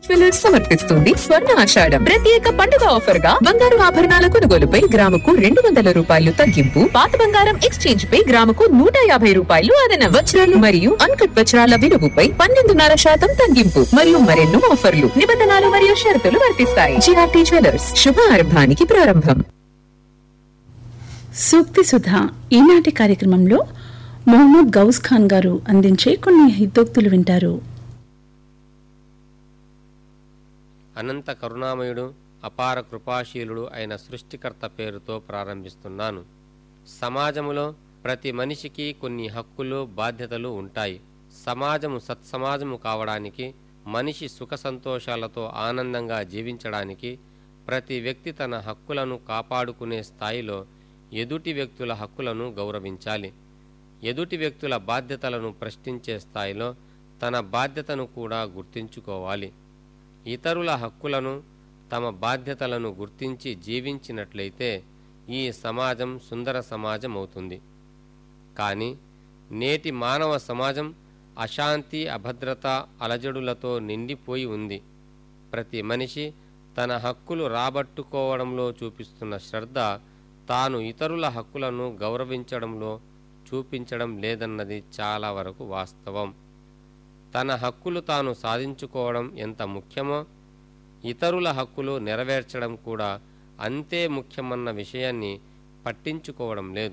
jewellers సమర్పిస్తుంది స్వర్ణ ఆషాఢం ప్రత్యేక పండుగ ఆఫర్ గా బంగారు ఆభరణాల కొనుగోలుపై గ్రాముకు రెండు వందల రూపాయలు తగ్గింపు పాత బంగారం ఎక్స్చేంజ్ పై గ్రాముకు నూట యాభై రూపాయలు అదనం వజ్రాలు మరియు అన్కట్ వజ్రాల విలువపై పన్నెండున్నర శాతం తగ్గింపు మరియు మరెన్నో ఆఫర్లు నిబంధనలు మరియు షరతులు వర్తిస్తాయి జిఆర్టీ జ్యువెలర్స్ శుభారంభానికి ప్రారంభం సూక్తి సుధ ఈనాటి కార్యక్రమంలో మొహమ్మద్ గౌస్ ఖాన్ గారు అందించే కొన్ని హితోక్తులు వింటారు అనంత కరుణామయుడు అపార కృపాశీలుడు అయిన సృష్టికర్త పేరుతో ప్రారంభిస్తున్నాను సమాజములో ప్రతి మనిషికి కొన్ని హక్కులు బాధ్యతలు ఉంటాయి సమాజము సత్సమాజము కావడానికి మనిషి సుఖ సంతోషాలతో ఆనందంగా జీవించడానికి ప్రతి వ్యక్తి తన హక్కులను కాపాడుకునే స్థాయిలో ఎదుటి వ్యక్తుల హక్కులను గౌరవించాలి ఎదుటి వ్యక్తుల బాధ్యతలను ప్రశ్నించే స్థాయిలో తన బాధ్యతను కూడా గుర్తించుకోవాలి ఇతరుల హక్కులను తమ బాధ్యతలను గుర్తించి జీవించినట్లయితే ఈ సమాజం సుందర సమాజం అవుతుంది కానీ నేటి మానవ సమాజం అశాంతి అభద్రత అలజడులతో నిండిపోయి ఉంది ప్రతి మనిషి తన హక్కులు రాబట్టుకోవడంలో చూపిస్తున్న శ్రద్ధ తాను ఇతరుల హక్కులను గౌరవించడంలో చూపించడం లేదన్నది చాలా వరకు వాస్తవం తన హక్కులు తాను సాధించుకోవడం ఎంత ముఖ్యమో ఇతరుల హక్కులు నెరవేర్చడం కూడా అంతే ముఖ్యమన్న విషయాన్ని పట్టించుకోవడం లేదు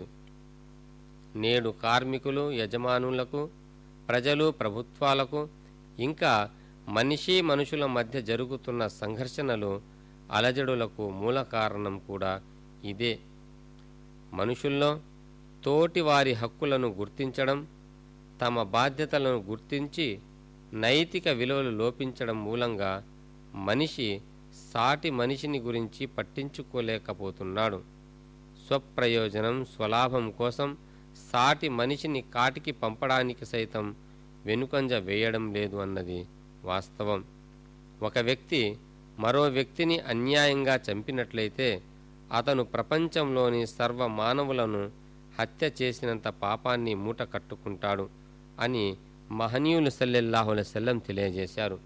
నేడు కార్మికులు యజమానులకు ప్రజలు ప్రభుత్వాలకు ఇంకా మనిషి మనుషుల మధ్య జరుగుతున్న సంఘర్షణలు అలజడులకు మూల కారణం కూడా ఇదే మనుషుల్లో తోటి వారి హక్కులను గుర్తించడం తమ బాధ్యతలను గుర్తించి నైతిక విలువలు లోపించడం మూలంగా మనిషి సాటి మనిషిని గురించి పట్టించుకోలేకపోతున్నాడు స్వప్రయోజనం స్వలాభం కోసం సాటి మనిషిని కాటికి పంపడానికి సైతం వెనుకంజ వేయడం లేదు అన్నది వాస్తవం ఒక వ్యక్తి మరో వ్యక్తిని అన్యాయంగా చంపినట్లయితే అతను ప్రపంచంలోని సర్వ మానవులను హత్య చేసినంత పాపాన్ని మూట కట్టుకుంటాడు అని మహనీయులు సల్లెల్లాహుల సెల్లం తెలియజేశారు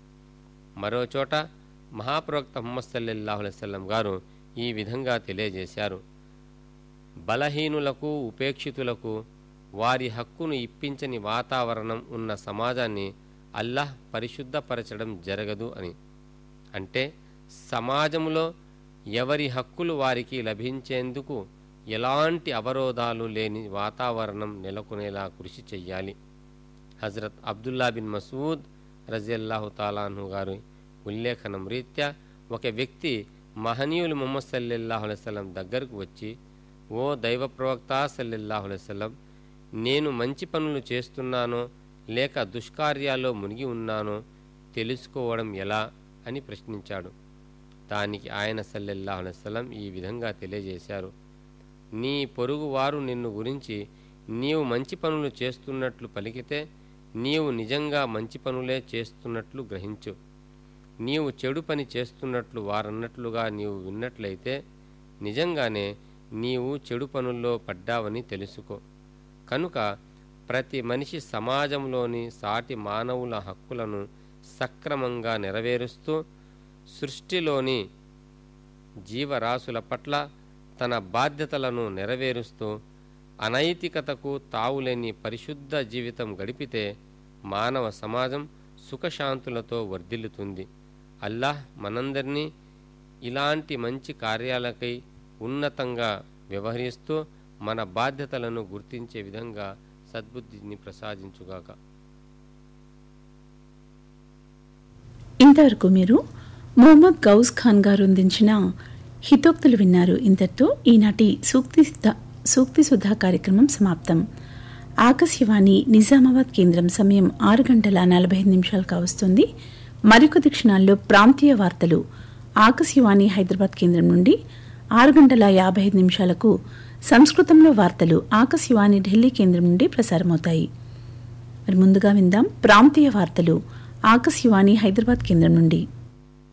మరోచోట మహాప్రవక్త ముహమ్మద్ సల్లెల్లాహుల సెల్లం గారు ఈ విధంగా తెలియజేశారు బలహీనులకు ఉపేక్షితులకు వారి హక్కును ఇప్పించని వాతావరణం ఉన్న సమాజాన్ని అల్లాహ్ పరిశుద్ధపరచడం జరగదు అని అంటే సమాజంలో ఎవరి హక్కులు వారికి లభించేందుకు ఎలాంటి అవరోధాలు లేని వాతావరణం నెలకొనేలా కృషి చెయ్యాలి హజరత్ అబ్దుల్లా బిన్ మసూద్ రజియల్లాహు తాలాను గారి ఉల్లేఖనం రీత్యా ఒక వ్యక్తి మహనీయులు ముహమ్మద్ సల్లెల్లాహు అలైస్లం దగ్గరకు వచ్చి ఓ దైవ ప్రవక్త సల్లెల్లాహు అలైస్లం నేను మంచి పనులు చేస్తున్నానో లేక దుష్కార్యాల్లో మునిగి ఉన్నానో తెలుసుకోవడం ఎలా అని ప్రశ్నించాడు దానికి ఆయన సల్లెల్లాహు అలైస్లం ఈ విధంగా తెలియజేశారు నీ పొరుగువారు నిన్ను గురించి నీవు మంచి పనులు చేస్తున్నట్లు పలికితే నీవు నిజంగా మంచి పనులే చేస్తున్నట్లు గ్రహించు నీవు చెడు పని చేస్తున్నట్లు వారన్నట్లుగా నీవు విన్నట్లయితే నిజంగానే నీవు చెడు పనుల్లో పడ్డావని తెలుసుకో కనుక ప్రతి మనిషి సమాజంలోని సాటి మానవుల హక్కులను సక్రమంగా నెరవేరుస్తూ సృష్టిలోని జీవరాశుల పట్ల తన బాధ్యతలను నెరవేరుస్తూ అనైతికతకు తావులేని పరిశుద్ధ జీవితం గడిపితే మానవ సమాజం సుఖశాంతులతో వర్ధిల్లుతుంది అల్లాహ్ మనందరినీ ఇలాంటి మంచి కార్యాలకై ఉన్నతంగా వ్యవహరిస్తూ మన బాధ్యతలను గుర్తించే విధంగా సద్బుద్ధిని ప్రసాదించుగాక ఇంతవరకు మీరు మొహమ్మద్ గౌస్ ఖాన్ గారు అందించిన హితోక్తులు విన్నారు ఇంతటితో ఈనాటి సూక్తి సుధా- సూక్తి సుధా కార్యక్రమం సమాప్తం ఆకాశవాణి నిజామాబాద్ కేంద్రం సమయం ఆరు గంటల నలభై ఐదు నిమిషాలు కావస్తుంది మరికొద్ది క్షణాల్లో ప్రాంతీయ వార్తలు ఆకాశవాణి హైదరాబాద్ కేంద్రం నుండి ఆరు గంటల యాభై ఐదు నిమిషాలకు సంస్కృతంలో వార్తలు ఆకాశవాణి ఢిల్లీ కేంద్రం నుండి ప్రసారమవుతాయి మరి ముందుగా విందాం ప్రాంతీయ వార్తలు ఆకాశవాణి హైదరాబాద్ కేంద్రం నుండి